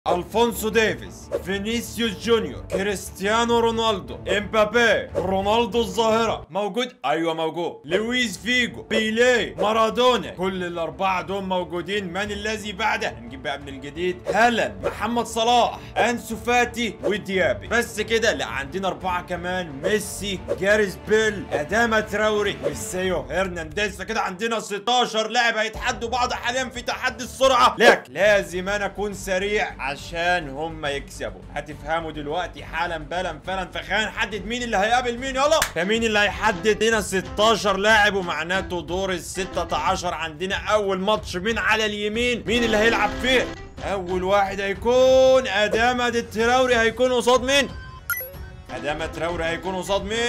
الفونسو ديفيز فينيسيوس جونيور كريستيانو رونالدو امبابي رونالدو الظاهرة موجود ايوه موجود لويس فيجو بيليه مارادونا كل الاربعة دول موجودين من الذي بعده نجيب بقى من الجديد هالاند محمد صلاح انسو فاتي وديابي بس كده لا عندنا اربعة كمان ميسي جاريس بيل اداما تراوري ميسيو هرنانديز فكده عندنا 16 لاعب هيتحدوا بعض حاليا في تحدي السرعة لكن لازم انا اكون سريع عشان هم يكسبوا هتفهموا دلوقتي حالا بالا فعلا فخلينا نحدد مين اللي هيقابل مين يلا فمين اللي هيحدد هنا 16 لاعب ومعناته دور ال 16 عندنا اول ماتش مين على اليمين مين اللي هيلعب فيه اول واحد هيكون ادامه التراوري هيكون قصاد مين ادامه تراوري هيكون قصاد مين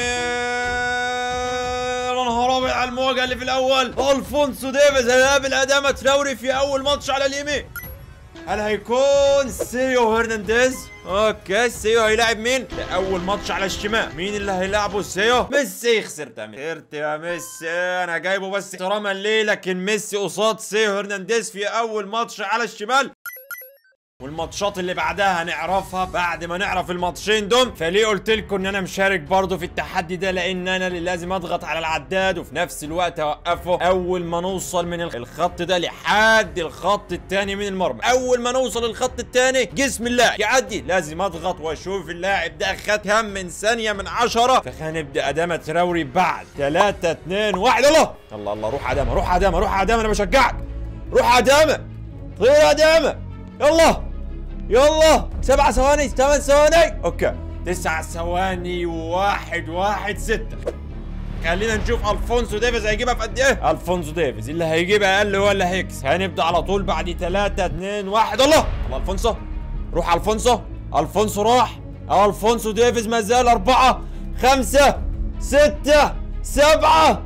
يا نهار ابيض على المواجهه اللي في الاول الفونسو ديفيز هيقابل ادامه تراوري في اول ماتش على اليمين هل هيكون سيو هرنانديز اوكي سيو هيلاعب مين ده اول ماتش على الشمال مين اللي هيلاعبه سيو ميسي خسرت يا ميسي خسرت يا ميسي انا جايبه بس احتراما ليه لكن ميسي قصاد سيو هرنانديز في اول ماتش على الشمال والماتشات اللي بعدها هنعرفها بعد ما نعرف الماتشين دول فليه قلت لكم ان انا مشارك برضه في التحدي ده لان انا اللي لازم اضغط على العداد وفي نفس الوقت اوقفه اول ما نوصل من الخط ده لحد الخط الثاني من المرمى اول ما نوصل الخط الثاني جسم اللاعب يعدي لازم اضغط واشوف اللاعب ده خد كام من ثانيه من عشرة فهنبدا ادامه تراوري بعد 3 2 1 الله الله الله روح ادامه روح ادامه روح ادامه انا بشجعك روح ادامه طير ادامه يلا يلا سبع ثواني ثمان ثواني اوكي تسع ثواني واحد واحد ستة خلينا نشوف الفونسو ديفيز هيجيبها في قد ايه الفونسو ديفيز اللي هيجيبها اقل هو اللي هيكس هنبدا على طول بعد 3 2 1 الله الله الفونسو روح الفونسو الفونسو راح الفونسو ديفيز ما زال أربعة خمسة ستة سبعة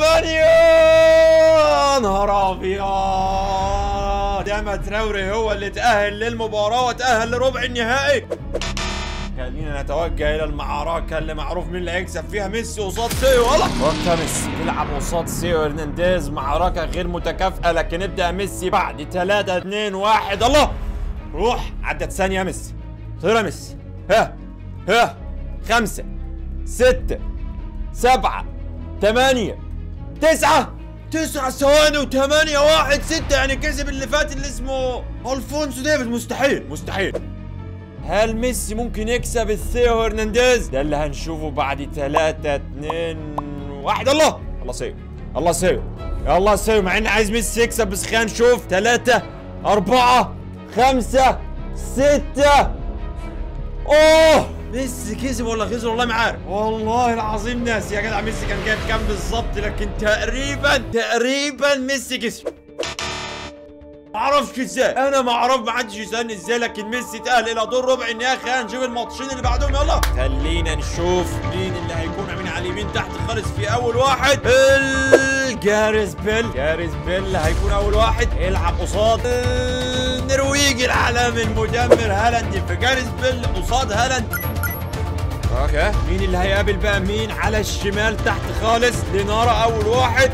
ثمانية نهار أبيض داما تراوري هو اللي تأهل للمباراة وتأهل لربع النهائي خلينا نتوجه الى المعركه اللي معروف مين اللي هيكسب فيها ميسي قصاد سيو يلا وقتها ميسي يلعب قصاد سيو هرنانديز معركه غير متكافئه لكن ابدا ميسي بعد 3 2 1 الله روح عدت ثانيه ميسي طير يا ميسي ها ها خمسة ستة سبعة ثمانية تسعة تسعة ثواني وثمانية واحد ستة يعني كسب اللي فات اللي اسمه الفونسو ديفيز مستحيل مستحيل هل ميسي ممكن يكسب الثيو هرنانديز؟ ده اللي هنشوفه بعد 3 2 1 الله الله سيو الله سيو يلا سيو مع اني عايز ميسي يكسب بس خلينا نشوف 3 4 5 6 اوه ميسي كسب ولا خسر والله ما عارف والله العظيم ناس يا جدع ميسي كان جايب كام بالظبط لكن تقريبا تقريبا ميسي كسب ما اعرفش ازاي انا ما اعرف ما حدش يسالني ازاي لكن ميسي تاهل الى دور ربع النهائي خلينا نشوف الماتشين اللي بعدهم يلا خلينا نشوف مين اللي هيكون من على اليمين تحت خالص في اول واحد جاريس بيل جاريس بيل هيكون اول واحد يلعب قصاد النرويجي العالمي المدمر هالاند في جاريس بيل قصاد هالاند اوكي مين اللي هيقابل بقى مين على الشمال تحت خالص لنارا اول واحد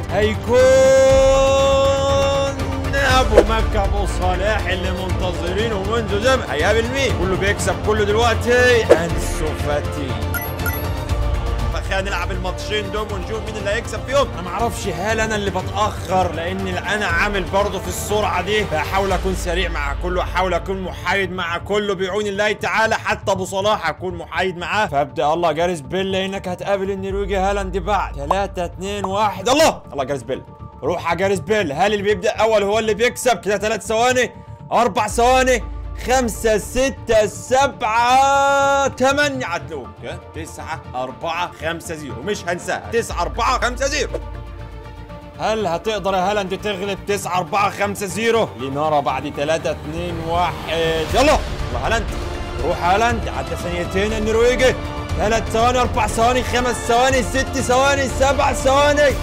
هيكون ابو مكه ابو صلاح اللي منتظرينه منذ زمن هيقابل مين كله بيكسب كله دلوقتي انسو فاتي فخلينا نلعب الماتشين دول ونشوف مين اللي هيكسب فيهم انا ما اعرفش هل انا اللي بتاخر لان انا عامل برضه في السرعه دي بحاول اكون سريع مع كله احاول اكون محايد مع كله بعون الله تعالى حتى ابو صلاح اكون محايد معاه فابدا الله جاريس بيل لانك هتقابل النرويجي هالاند بعد 3 2 1 الله الله جاريس بيل روح على جاريس بيل هل اللي بيبدا اول هو اللي بيكسب كده ثلاث ثواني اربع ثواني خمسة ستة سبعة ثمانية عدلوك تسعة أربعة خمسة زيرو مش هنساها تسعة أربعة خمسة زيرو هل هتقدر يا هالاند تغلب 9 4 5 0 لنرى بعد 3 2 1 يلا يلا هالاند روح هالاند عدى ثانيتين النرويجي ثلاث ثواني اربع ثواني خمس ثواني ست ثواني سبع ثواني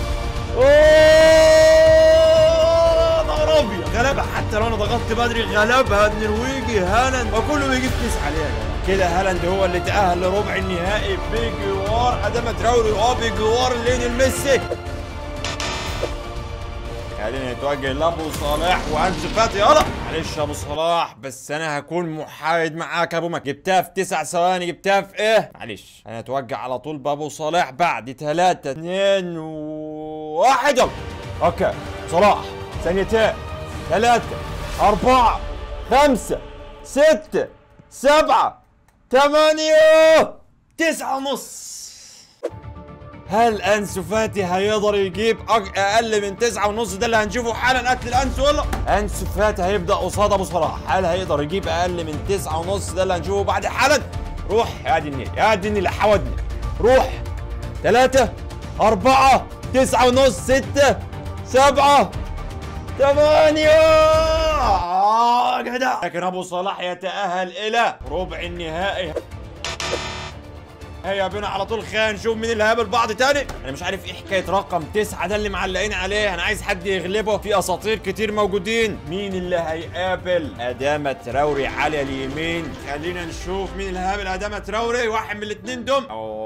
اوه نهار ابيض غلبها حتى لو انا ضغطت بدري غلبها النرويجي هالاند وكله بيجيب تسعه ليه كده هالاند هو اللي تأهل لربع النهائي بجوار ادم تراوري اه بجوار ليونيل ميسي خلينا نتوجه لابو صلاح وانسو فاتي يلا معلش يا ابو صلاح بس انا هكون محايد معاك يا ابو مك جبتها في تسع ثواني جبتها في ايه معلش انا اتوجه على طول بابو صلاح بعد ثلاثة اثنين واحد يلا اوكي صلاح ثانيتين ثلاثة أربعة خمسة ستة سبعة ثمانية تسعة ونص هل انسو فاتي هيقدر يجيب أج- اقل من تسعة ونص ده اللي هنشوفه حالا قتل انسو ولا انسو فاتي هيبدا قصاد ابو صلاح هل هيقدر يجيب اقل من تسعة ونص ده اللي هنشوفه بعد حالا روح يا دي النيل يا دي النيل حودني روح ثلاثة أربعة تسعة ونص ستة سبعة ثمانية آه جدع لكن أبو صلاح يتأهل إلى ربع النهائي هيا بينا على طول خلينا نشوف مين اللي هيقابل بعض تاني انا مش عارف ايه حكايه رقم تسعة ده اللي معلقين عليه انا عايز حد يغلبه في اساطير كتير موجودين مين اللي هيقابل ادامه تراوري على اليمين خلينا نشوف مين اللي هيقابل ادامه تراوري واحد من الاثنين دول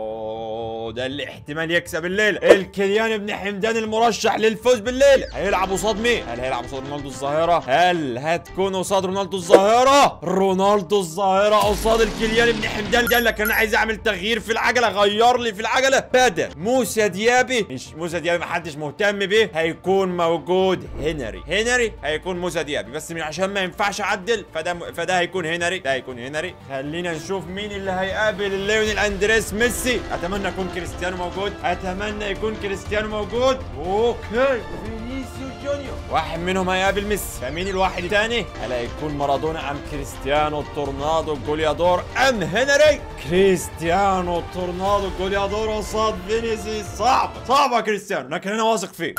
اوه ده اللي احتمال يكسب الليله الكليان بن حمدان المرشح للفوز بالليله هيلعب قصاد مين هل هيلعب قصاد رونالدو الظاهره هل هتكون قصاد رونالدو الظاهره رونالدو الظاهره قصاد الكليان بن حمدان قال لك انا عايز اعمل تغيير في العجله غير لي في العجله بدل موسى ديابي مش موسى ديابي محدش مهتم بيه هيكون موجود هنري هنري هيكون موسى ديابي بس من عشان ما ينفعش اعدل فده فده هيكون هنري ده هيكون هنري خلينا نشوف مين اللي هيقابل ليونيل اندريس ميسي اتمنى يكون كريستيانو موجود اتمنى يكون كريستيانو موجود اوكي فينيسيو جونيور واحد منهم هيقابل ميسي فمين الواحد الثاني هل هيكون مارادونا ام كريستيانو التورنادو الجوليادور ام هنري كريستيانو التورنادو الجوليادور قصاد فينيسيوس صعب صعب يا كريستيانو لكن انا واثق فيه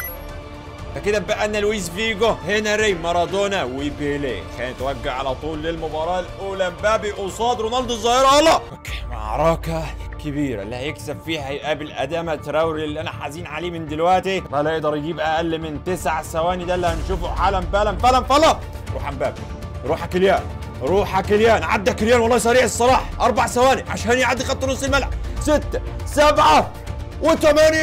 فكده بقى لنا لويس فيجو هنري مارادونا وبيليه خلينا نتوجه على طول للمباراه الاولى مبابي قصاد رونالدو الظاهره الله اوكي معركه كبيرة اللي هيكسب فيها هيقابل أدامة تراوري اللي أنا حزين عليه من دلوقتي ولا يقدر يجيب أقل من تسع ثواني ده اللي هنشوفه حالا بالا فلا فلا روح يا مبابي روح يا كليان روح يا كليان عدى كليان والله سريع الصراحة أربع ثواني عشان يعدي خط نص الملعب ستة سبعة وثمانية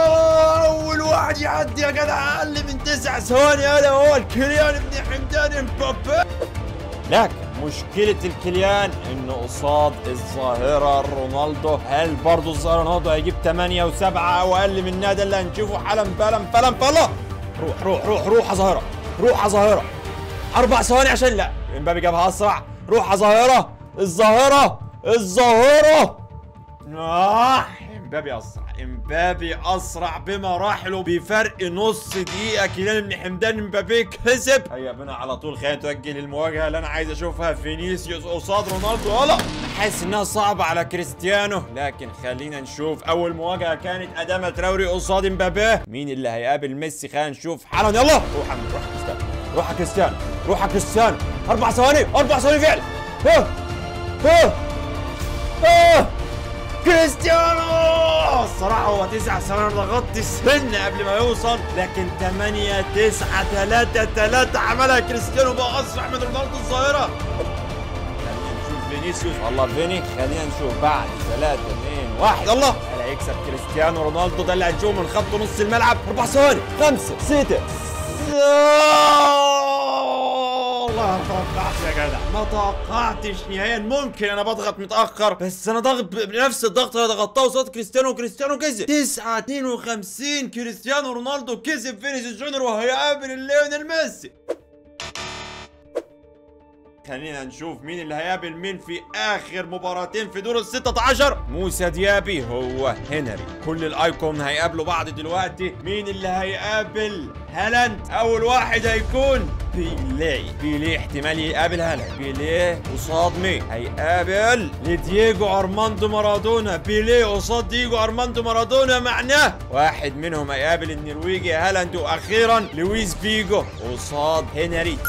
أول واحد يعدي يا جدع أقل من تسع ثواني هذا هو الكليان بن حمدان مبابي لكن مشكلة الكليان انه قصاد الظاهرة رونالدو هل برضه الظاهرة رونالدو هيجيب 8 و7 او اقل من ده اللي هنشوفه حالا فلا فلا فلا روح روح روح روح يا ظاهرة روح يا ظاهرة اربع ثواني عشان لا امبابي جابها اسرع روح يا ظاهرة الظاهرة الظاهرة آه امبابي اسرع امبابي اسرع بمراحل بفرق نص دقيقه كيليان بن حمدان امبابي كسب هيا بنا على طول خلينا نتوجه للمواجهه اللي انا عايز اشوفها فينيسيوس قصاد رونالدو يلا حاسس انها صعبه على كريستيانو لكن خلينا نشوف اول مواجهه كانت ادامه تراوري قصاد امبابي مين اللي هيقابل ميسي خلينا نشوف حالا يلا روح يا روح يا كريستيانو روح يا كريستيانو روح يا كريستيانو اربع ثواني اربع ثواني فعلا ها ها ها كريستيانو الصراحة هو تسع ثواني ضغطت السن قبل ما يوصل لكن 8 9 3 3 عملها كريستيانو بقى أسرع من رونالدو الظاهرة خلينا نشوف فينيسيوس والله فيني خلينا نشوف بعد 3 2 1 يلا هل هيكسب كريستيانو رونالدو ده اللي هنشوفه من خط نص الملعب 4 ثواني 5 6 والله ما توقعت يا جدع ما توقعتش نهائيا ممكن انا بضغط متاخر بس انا ضغط بنفس الضغط اللي ضغطته قصاد كريستيانو وكريستيانو كسب 9 52 كريستيانو رونالدو كسب فينيسيوس جونيور وهيقابل ليونيل ميسي خلينا نشوف مين اللي هيقابل مين في اخر مباراتين في دور ال 16 موسى ديابي هو هنري كل الايكون هيقابلوا بعض دلوقتي مين اللي هيقابل هالاند اول واحد هيكون بيليه بيليه احتمال يقابل هالاند بيليه قصاد مين هيقابل لدييجو ارماندو مارادونا بيليه قصاد دييجو ارماندو مارادونا معناه واحد منهم هيقابل النرويجي هالاند واخيرا لويس فيجو قصاد هنري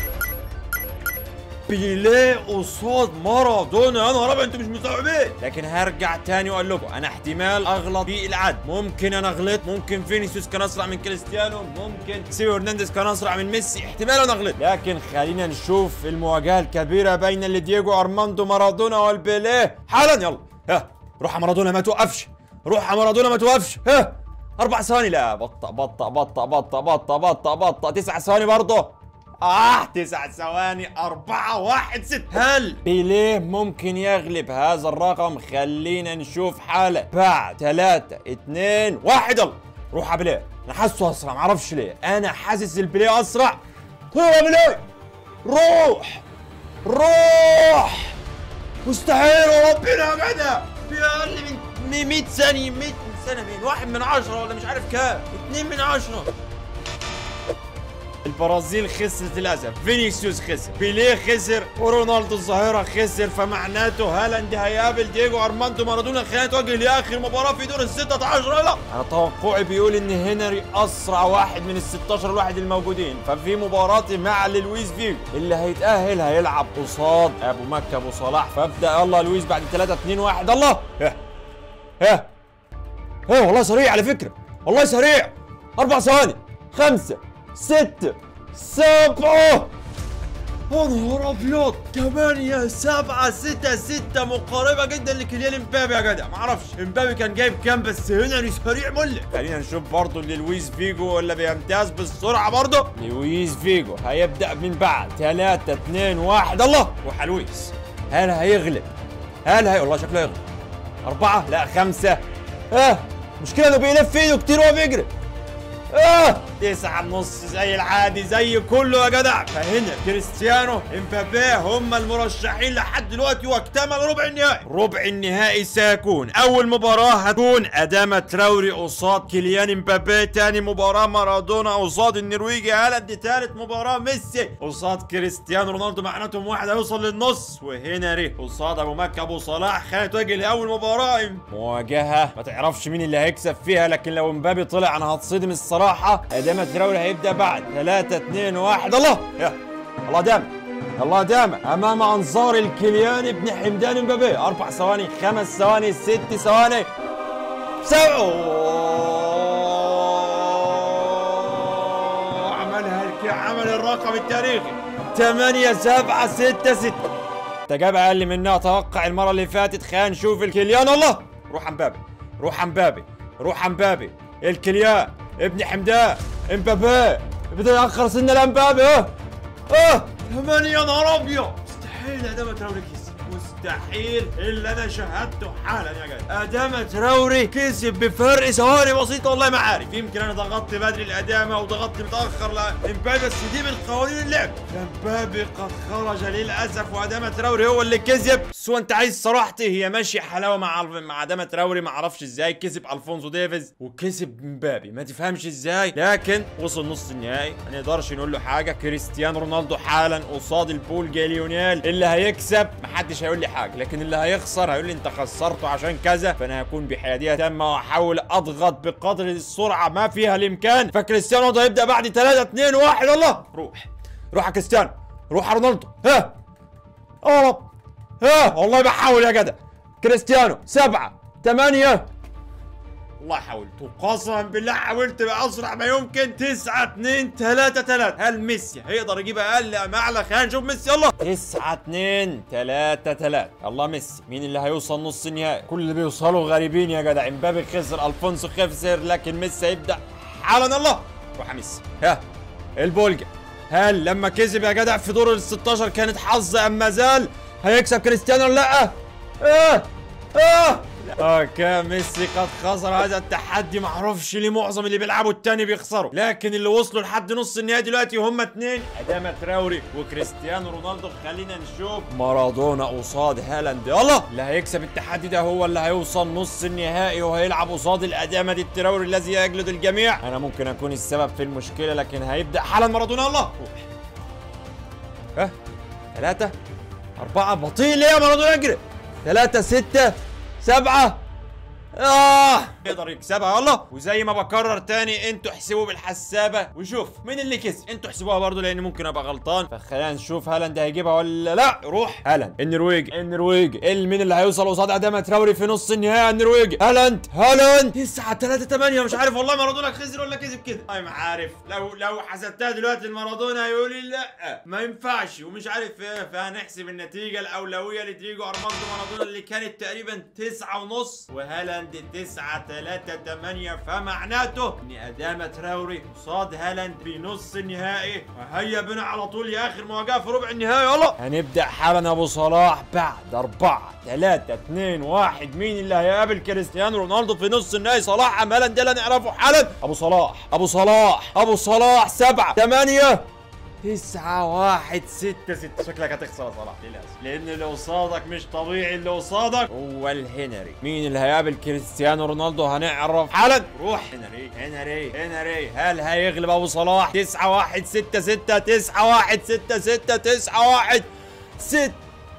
بيليه قصاد مارادونا انا رابع انتوا مش مستوعبين لكن هرجع تاني واقول لكم انا احتمال اغلط في العد ممكن انا غلط ممكن فينيسيوس كان اسرع من كريستيانو ممكن سيو هرنانديز كان اسرع من ميسي احتمال انا غلط لكن خلينا نشوف المواجهه الكبيره بين اللي دييجو ارماندو مارادونا والبيليه حالا يلا ها روح يا مارادونا ما توقفش روح يا مارادونا ما توقفش ها اربع ثواني لا بطأ بطأ بطأ بطأ بطأ بطأ بطأ تسع ثواني برضه اه تسع ثواني أربعة واحد ست هل بيليه ممكن يغلب هذا الرقم خلينا نشوف حالة بعد ثلاثة اثنين واحد يلا روح على بيليه انا حاسه اسرع معرفش ليه انا حاسس البيليه اسرع هو بيليه روح روح مستحيل وربنا يا جدع في اقل من 100 ثانيه 100 سنه مين واحد من عشرة ولا مش عارف كام اتنين من عشرة البرازيل خسرت للاسف فينيسيوس خسر بيليه خسر ورونالدو الظاهره خسر فمعناته هالاند هيقابل دييجو ارماندو مارادونا خلينا نتوجه لاخر مباراه في دور ال 16 لا انا توقعي بيقول ان هنري اسرع واحد من ال 16 الواحد الموجودين ففي مباراه مع لويس فيجو اللي هيتاهل هيلعب قصاد ابو مكه ابو صلاح فابدا يلا لويس بعد 3 2 1 الله ها ها ها والله سريع على فكره والله سريع اربع ثواني خمسه ستة سبعة يا نهار ابيض ثمانية سبعة ستة ستة مقاربة جدا لكيليان امبابي يا جدع معرفش امبابي كان جايب كام بس هنا سريع مولع خلينا نشوف برضه لويس فيجو ولا بيمتاز بالسرعة برضه لويس فيجو هيبدأ من بعد ثلاثة اثنين واحد الله روح لويس هل هيغلب هل هي والله شكله هيغلب أربعة لا خمسة اه مشكلة انه بيلف ايده كتير وهو بيجري اه تسعة ونص زي العادي زي كله يا جدع فهنا كريستيانو امبابي هم المرشحين لحد دلوقتي واكتمل ربع النهائي ربع النهائي سيكون اول مباراة هتكون ادامة تراوري قصاد كيليان امبابي تاني مباراة مارادونا قصاد النرويجي هالاند تالت مباراة ميسي قصاد كريستيانو رونالدو معناتهم واحد هيوصل للنص وهنري قصاد ابو مكة ابو صلاح خلينا نتوجه لاول مباراة مواجهة ما تعرفش مين اللي هيكسب فيها لكن لو امبابي طلع انا هتصدم الصراحة ادامة تراوري هيبدا بعد 3 2 1 الله يا الله دام الله دام امام انظار الكليان ابن حمدان امبابي اربع ثواني خمس ثواني ست ثواني سبعة عملها الك- عمل الرقم التاريخي 8 7 6 6 انت جاب اقل منها اتوقع المره اللي فاتت خلينا نشوف الكليان الله روح امبابي روح امبابي روح امبابي الكليان ابن حمدان امبابي بدا ياخر سنه لامبابي اه اه ثمانية يا نهار ابيض مستحيل ادامة تراوري كسب مستحيل اللي انا شاهدته حالا يا جدع ادامة تراوري كسب بفرق ثواني بسيطة والله ما عارف يمكن انا ضغطت بدري الادامة وضغطت متاخر لامبابي بس دي من قوانين اللعب امبابي قد خرج للاسف وادامة تراوري هو اللي كسب بس هو انت عايز صراحتي هي ماشية حلاوة مع الف- مع ادامة تراوري ما اعرفش ازاي كسب الفونسو ديفيز وكسب امبابي ما تفهمش ازاي لكن وصل نص النهائي ما نقدرش نقول له حاجة كريستيانو رونالدو حالا قصاد البولجا ليونيل اللي هيكسب محدش هيقول لي حاجة لكن اللي هيخسر هيقول لي انت خسرته عشان كذا فانا هكون بحيادية تامة واحاول اضغط بقدر السرعة ما فيها الامكان فكريستيانو رونالدو هيبدأ بعد 3 2 1 الله روح روح يا كريستيانو روح يا رونالدو ها يا رب ها والله بحاول يا جدع كريستيانو سبعة ثمانية والله حاولت وقسما بالله حاولت بأسرع ما يمكن تسعة اتنين تلاتة تلاتة هل ميسي هيقدر يجيب أقل أم أعلى خلينا نشوف ميسي يلا تسعة اتنين تلاتة تلاتة يلا ميسي مين اللي هيوصل نص النهائي كل اللي بيوصلوا غريبين يا جدع امبابي خسر الفونسو خسر لكن ميسي هيبدأ حالا الله روح يا ميسي ها البولجا هل لما كسب يا جدع في دور ال 16 كانت حظ ام ما زال هيكسب كريستيانو ولا لا؟ اه اه اه كان ميسي قد خسر هذا التحدي معرفش ليه معظم اللي بيلعبوا التاني بيخسروا لكن اللي وصلوا لحد نص النهائي دلوقتي هم اتنين اداما تراوري وكريستيانو رونالدو خلينا نشوف مارادونا قصاد هالاند يلا اللي هيكسب التحدي ده هو اللي هيوصل نص النهائي وهيلعب قصاد الادامه دي التراوري الذي يجلد الجميع انا ممكن اكون السبب في المشكله لكن هيبدا حالا مارادونا يلا روح ها ثلاثة أربعة بطيء ليه يا مارادونا يجري ثلاثة ستة سبعة آه يقدر يكسبها يلا وزي ما بكرر تاني انتوا احسبوا بالحسابة وشوف مين اللي كسب انتوا احسبوها برضو لان ممكن ابقى غلطان فخلينا نشوف هالاند هيجيبها ولا لا روح هالاند النرويج النرويج ال- مين اللي هيوصل قصاد ادامة تراوري في نص النهائي النرويج هالاند هالاند 9 3 8 مش عارف والله مارادونا خسر ولا كسب كده اي ما عارف لو لو حسبتها دلوقتي المارادونا هيقول لي لا ما ينفعش ومش عارف ايه فهنحسب النتيجة الاولوية لدريجو ارماندو مارادونا اللي كانت تقريبا 9 ونص وهالاند هالاند 9 3 8 فمعناته ان ادامه تراوري قصاد هالاند بنص النهائي وهيا بنا على طول يا اخر مواجهه في ربع النهائي يلا هنبدا حالا ابو صلاح بعد 4 3 2 1 مين اللي هيقابل كريستيانو رونالدو في نص النهائي صلاح ام هالاند ده اللي نعرفه حالا ابو صلاح ابو صلاح ابو صلاح 7 8 تسعة واحد ستة ستة شكلك هتخسر يا صلاح للأسف لأن اللي قصادك مش طبيعي اللي قصادك هو الهنري مين اللي هيقابل كريستيانو رونالدو هنعرف حالا روح هنري هنري هنري هل هيغلب أبو صلاح تسعة واحد ستة ستة تسعة واحد ستة ستة تسعة واحد ستة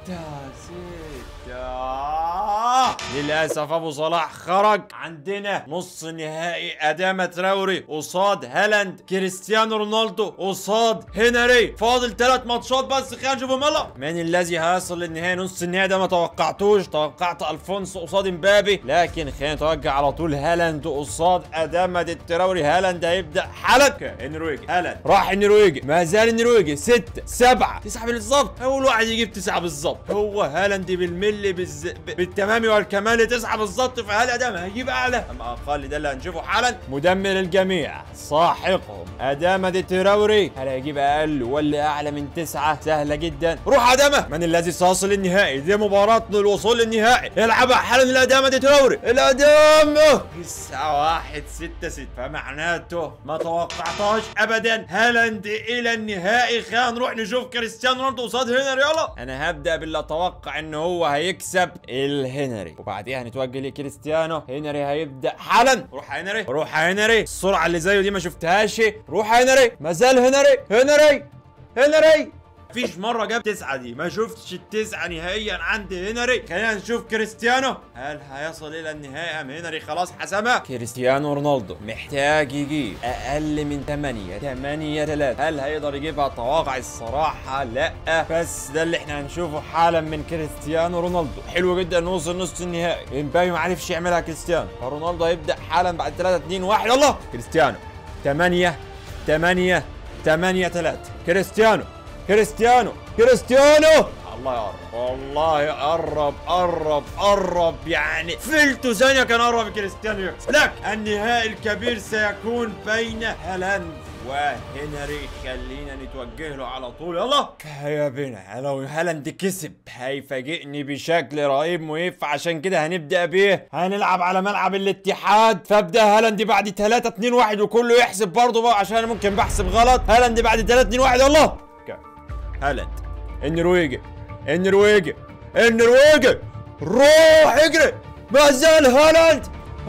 ستة للأسف أبو صلاح خرج عندنا نص نهائي أدامة تراوري قصاد هالاند كريستيانو رونالدو قصاد هنري فاضل ثلاث ماتشات بس خلينا نشوفهم يلا من الذي هيصل للنهائي نص النهائي ده ما توقعتوش توقعت الفونسو قصاد امبابي لكن خلينا نتوقع على طول هالاند قصاد أدامة التراوري هالاند هيبدأ حالا النرويجي هالاند راح النرويجي ما زال النرويجي ستة سبعة تسعة بالظبط أول واحد يجيب تسعة بالظبط هو هالاند بالملي بالز... ب- بالتمام والكمال تسعة بالظبط فهل ادم هيجيب اعلى ام اقل ده اللي هنشوفه حالا مدمر الجميع ساحقهم ادامة التراوري هل هيجيب اقل ولا اعلى من تسعة سهلة جدا روح ادامة من الذي سيصل للنهائي دي مباراة للوصول للنهائي يلعبها حالا الادامة التراوري الادامة تسعة واحد ستة ستة فمعناته ما توقعتهاش ابدا هالاند الى النهائي خلينا نروح نشوف كريستيانو رونالدو قصاد هنري يلا انا هبدا باللي اتوقع ان هو هيكسب الهنري وبعديها هنتوجه لكريستيانو هنري هيبدا حالا روح يا هنري روح يا هنري السرعه اللي زيه دي ما شفتهاش روح يا هنري ما زال هنري هنري هنري مفيش مرة جاب تسعة دي ما شفتش التسعة نهائيا عند هنري خلينا نشوف كريستيانو هل هيصل إلى النهاية أم هنري خلاص حسمها كريستيانو رونالدو محتاج يجيب أقل من 8 8 3 هل هيقدر يجيبها توقع الصراحة لا بس ده اللي احنا هنشوفه حالا من كريستيانو رونالدو حلو جدا نوصل نص النهائي امبابي ما عرفش يعملها كريستيانو فرونالدو هيبدأ حالا بعد 3 2 1 يلا كريستيانو 8 8 8 3 كريستيانو كريستيانو كريستيانو الله يقرب والله قرب قرب قرب يعني فلتو ثانية كان قرب كريستيانو يكسب لك النهائي الكبير سيكون بين هالاند وهنري خلينا نتوجه له على طول يلا يا بنا لو هالاند كسب هيفاجئني بشكل رهيب مهيب عشان كده هنبدا بيه هنلعب على ملعب الاتحاد فابدا هالاند بعد 3 2 1 وكله يحسب برضه بقى عشان انا ممكن بحسب غلط هالاند بعد 3 2 1 يلا اوكي. هالاند النرويجي النرويجي النرويجي روح اجري ما زال هالاند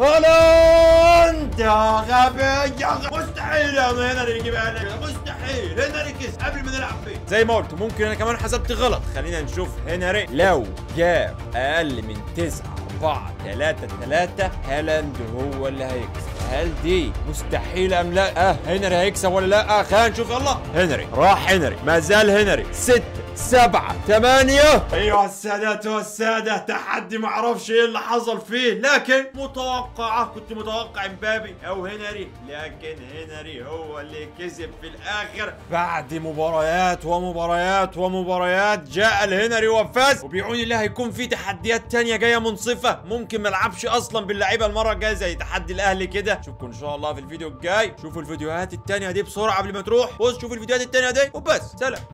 هالاند يا غبي يا غبي مستحيل يا هنري يجيب هالاند مستحيل هنري كسب قبل ما نلعب فيه زي ما قلت ممكن انا كمان حسبت غلط خلينا نشوف هنري لو جاب اقل من 9 4 3 3 هالاند هو اللي هيكسب هل دي مستحيل ام لا اه هنري هيكسب ولا لا آه خلينا نشوف يلا هنري راح هنري ما زال هنري ستة سبعة ثمانية ايها السادات والسادة تحدي ما اعرفش ايه اللي حصل فيه لكن متوقعة كنت متوقع امبابي او هنري لكن هنري هو اللي كسب في الاخر بعد مباريات ومباريات ومباريات جاء الهنري وفاز وبيعون الله هيكون في تحديات تانية جاية منصفة ممكن ما العبش اصلا باللعيبة المرة الجاية زي تحدي الاهلي كده اشوفكم ان شاء الله في الفيديو الجاي شوفوا الفيديوهات التانية دي بسرعة قبل ما تروح بص شوفوا الفيديوهات التانية دي وبس سلام